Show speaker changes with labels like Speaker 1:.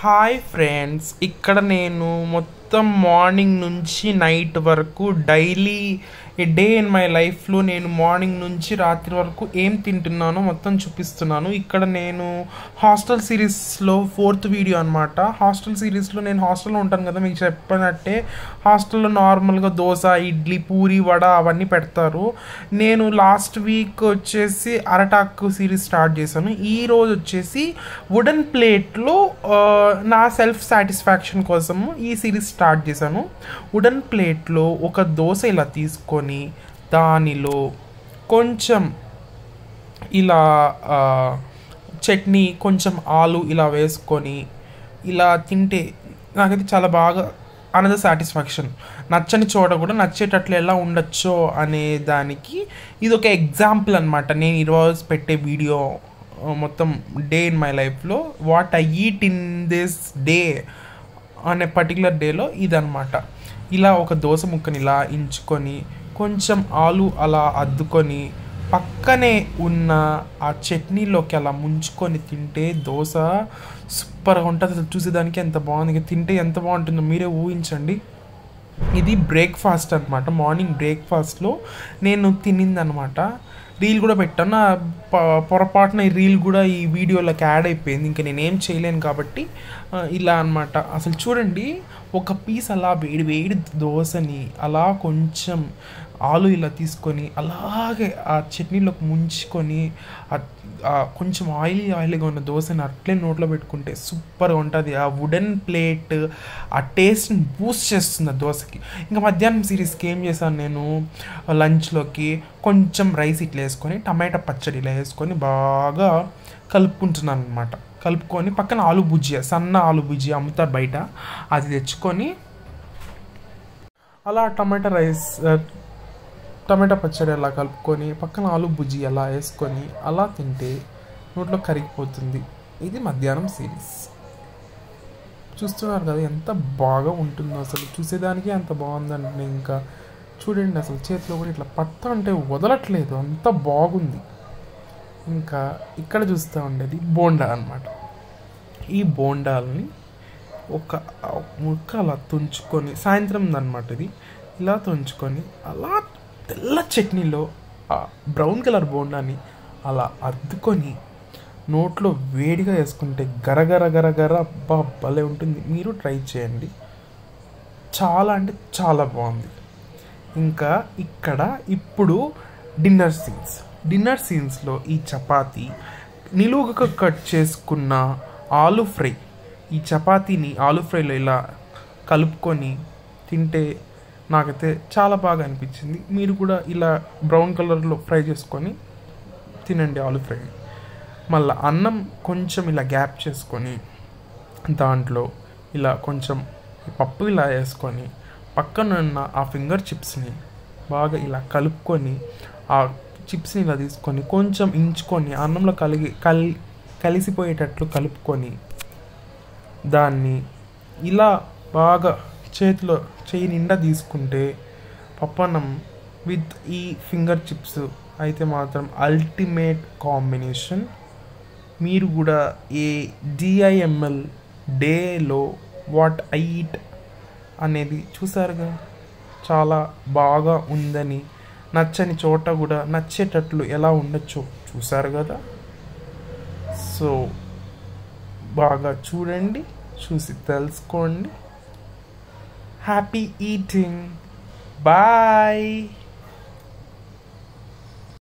Speaker 1: hi friends ఇక్కడ నేను మొత్తం మార్నింగ్ నుంచి నైట్ వరకు డైలీ డే ఇన్ మై లైఫ్లో నేను మార్నింగ్ నుంచి రాత్రి వరకు ఏం తింటున్నానో మొత్తం చూపిస్తున్నాను ఇక్కడ నేను హాస్టల్ సిరీస్లో ఫోర్త్ వీడియో అనమాట హాస్టల్ సిరీస్లో నేను హాస్టల్లో ఉంటాను కదా మీకు చెప్పినట్టే హాస్టల్లో నార్మల్గా దోశ ఇడ్లీ పూరి వడ అవన్నీ పెడతారు నేను లాస్ట్ వీక్ వచ్చేసి అరటాకు సిరీస్ స్టార్ట్ చేశాను ఈ రోజు వచ్చేసి వుడెన్ ప్లేట్లో నా సెల్ఫ్ సాటిస్ఫాక్షన్ కోసం ఈ సిరీస్ స్టార్ట్ చేశాను వుడెన్ ప్లేట్లో ఒక దోశ ఇలా తీసుకొని దానిలో కొంచెం ఇలా ఆ, చట్నీ కొంచెం ఆలు ఇలా వేసుకొని ఇలా తింటే నాకైతే చాలా బాగా అనదర్ సాటిస్ఫాక్షన్ నచ్చని చోట కూడా నచ్చేటట్లు ఎలా ఉండొచ్చో అనే దానికి ఇది ఒక ఎగ్జాంపుల్ అనమాట నేను ఈరోజు పెట్టే వీడియో ఆ, మొత్తం డే ఇన్ మై లైఫ్లో what I eat in this day అనే పర్టికులర్ డేలో ఇదనమాట ఇలా ఒక దోశ ముక్కని ఇలా ఇంచుకొని కొంచెం ఆలు అలా అద్దుకొని పక్కనే ఉన్న ఆ చట్నీలోకి అలా ముంచుకొని తింటే దోశ సూపర్గా ఉంటుంది అసలు చూసేదానికి ఎంత బాగుంది ఇక తింటే ఎంత బాగుంటుందో మీరే ఊహించండి ఇది బ్రేక్ఫాస్ట్ అనమాట మార్నింగ్ బ్రేక్ఫాస్ట్లో నేను తినిందనమాట రీల్ కూడా పెట్టాను నా ప- పొరపాటున ఈ రీల్ కూడా ఈ వీడియోలోకి యాడ్ అయిపోయింది ఇంకా నేనేం చేయలేను కాబట్టి ఆ, ఇలా అనమాట అసలు చూడండి ఒక పీస్ అలా వేడి వేడి దోశని అలా కొంచెం ఆలు ఇలా తీసుకొని అలాగే ఆ చట్నీలోకి ముంచుకొని ఆ- ఆ కొంచెం ఆయిలీ ఆయిలీగా ఉన్న దోశని అట్లే నోట్లో పెట్టుకుంటే సూపర్గా ఉంటుంది ఆ వుడెన్ ప్లేట్ ఆ టేస్ట్ని బూస్ట్ చేస్తుంది ఆ దోశకి ఇంకా మధ్యాహ్నం సిరీస్కి ఏం చేశాను నేను లంచ్లోకి కొంచెం రైస్ ఇట్లా వేసుకొని టమాటా పచ్చడి ఇలా వేసుకొని బాగా కలుపుకుంటున్నాను అనమాట కలుపుకొని పక్కన ఆలు భుజియా సన్న ఆలు భుజియా అమ్ముతారు బయట అది తెచ్చుకొని అలా టమాటా రైస్ ఆ, టమాటా పచ్చడి అలా కలుపుకొని పక్కన ఆలు బుజ్జి అలా వేసుకొని అలా తింటే నోట్లో కరిగిపోతుంది ఇది మధ్యాహ్నం సిరీస్ చూస్తున్నారు కదా ఎంత బాగా ఉంటుందో అసలు చూసేదానికి అంత బాగుందంటే ఇంకా చూడండి అసలు చేతిలో కూడా ఇట్లా పట్ట అంటే వదలట్లేదు అంత బాగుంది ఇంకా ఇక్కడ చూస్తూ ఉండేది బోండా అన్నమాట ఈ బోండాలని ఒక ముక్క అలా తుంచుకొని సాయంత్రం అనమాట ఇది ఇలా తుంచుకొని అలా తెల్ల చట్నీలో ఆ బ్రౌన్ కలర్ బోండాని అలా అద్దుకొని నోట్లో వేడిగా వేసుకుంటే గరగర గరగర అబ్బా భలే ఉంటుంది మీరు ట్రై చేయండి చాలా అంటే చాలా బాగుంది ఇంకా ఇక్కడ ఇప్పుడు డిన్నర్ సీన్స్ డిన్నర్ సీన్స్లో ఈ చపాతీ నిలువుగా కట్ చేసుకున్న ఆలు ఫ్రై ఈ చపాతీని ఆలు ఫ్రైలో ఇలా కలుపుకొని తింటే నాకైతే చాలా బాగా అనిపించింది మీరు కూడా ఇలా బ్రౌన్ కలర్లో ఫ్రై చేసుకొని తినండి ఆలు ఫ్రై మళ్ళీ అన్నం కొంచెం ఇలా గ్యాప్ చేసుకొని దాంట్లో ఇలా కొంచెం పప్పు ఇలా వేసుకొని పక్కన ఉన్న ఆ ఫింగర్ చిప్స్ని బాగా ఇలా కలుపుకొని ఆ చిప్స్ని ఇలా తీసుకొని కొంచెం ఇంచుకొని అన్నంలో కలిగి కలి కలిసిపోయేటట్లు కలుపుకొని దాన్ని ఇలా బాగా చేతిలో చేయి నిండా తీసుకుంటే పప్పన్నం విత్ ఈ ఫింగర్ చిప్స్ అయితే మాత్రం అల్టిమేట్ కాంబినేషన్ మీరు కూడా ఏ డిఐఎంఎల్ డేలో వాట్ ఐ ఈట్ అనేది చూసారుగా చాలా బాగా ఉందని నచ్చని చోట కూడా నచ్చేటట్లు ఎలా ఉండొచ్చో చూసారు కదా సో బాగా చూడండి చూసి తెలుసుకోండి హ్యాపీ ఈటింగ్ బాయ్